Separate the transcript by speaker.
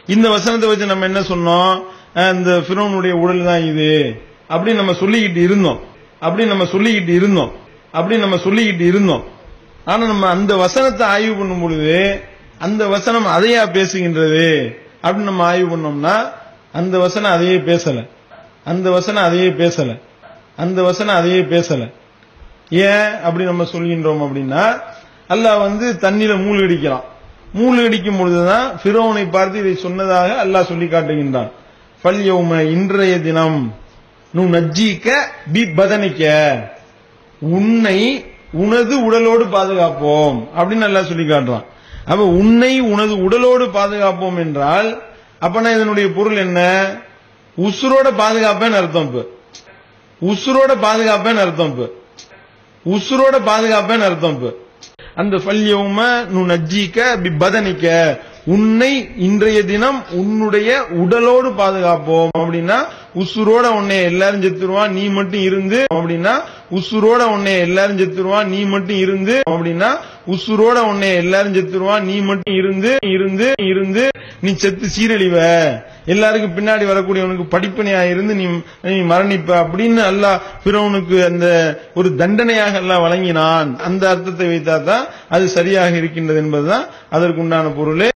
Speaker 1: இந்த வசனத்தை வச்சு நம்ம என்ன சொன்னோம் அஹ் இந்த ஃபிரௌனுடைய உடல் தான் இது அப்படி நம்ம சொல்லிக்கிட்டு இருந்தோம் அப்படி நம்ம சொல்லிக்கிட்டு இருந்தோம் அப்படி நம்ம சொல்லிக்கிட்டு இருந்தோம் ஆனா நம்ம அந்த வசனத்தை ஆய்வு பண்ணும் பொழுது அந்த வசனம் அதையா பேசுகின்றது அப்படின்னு நம்ம ஆய்வு பண்ணோம்னா அந்த வசனம் அதையே பேசல அந்த வசனம் அதையே பேசல அந்த வசனம் அதையே பேசல ஏன் அப்படி நம்ம சொல்கின்றோம் அப்படின்னா அல்லாஹ் வந்து தண்ணீர மூழ்கடிக்கிறான் மூழ்கடிக்கும் பொழுதுதான் ஃபிரோனை பார்த்து இதை சொன்னதாக அல்லாஹ் சொல்லி காட்டுகின்றான் பல்யவும இன்றைய தினம் நு நஜ்ஜிக்க பி பதனிக்க உன்னை உனது உடலோடு பாதுகாப்போம் அப்படின்னு அல்லாஹ் சொல்லி காட்டுறான் அப்ப உன்னை உனது உடலோடு பாதுகாப்போம் என்றால் அப்பனா இதனுடைய பொருள் என்ன உசுரோட பாதுகாப்பேன்னு அர்த்தம் இப்ப உசுரோட பாதுகாப்பேன்னு அர்த்தம் இப்ப உசுரோட பாதுகாப்பேன்னு அர்த்தம் இப்ப அந்த ஃபல்யவும நு நஜ்ஜிக்க பி பதனிக்க உன்னை இன்றைய தினம் உன்னுடைய உடலோடு பாதுகாப்போம் அப்படின்னா உசுரோட உன்னை எல்லாரும் செத்துருவான் நீ மட்டும் இருந்து அப்படின்னா உசுரோட உன்னை எல்லாரும் செத்துருவான் நீ மட்டும் இருந்து அப்படின்னா உசுரோட உன்னை எல்லாரும் செத்துருவான் நீ மட்டும் இருந்து இருந்து இருந்து நீ செத்து சீரழிவ எல்லாருக்கும் பின்னாடி வரக்கூடியவனுக்கு படிப்பனையா இருந்து நீ நீ மரணிப்ப அப்படின்னு அல்லாஹ் பிறவனுக்கு அந்த ஒரு தண்டனையாக எல்லாம் வழங்கினான் அந்த அர்த்தத்தை வைத்தா தான் அது சரியாக இருக்கின்றது என்பதுதான் அதற்குண்டான பொருளே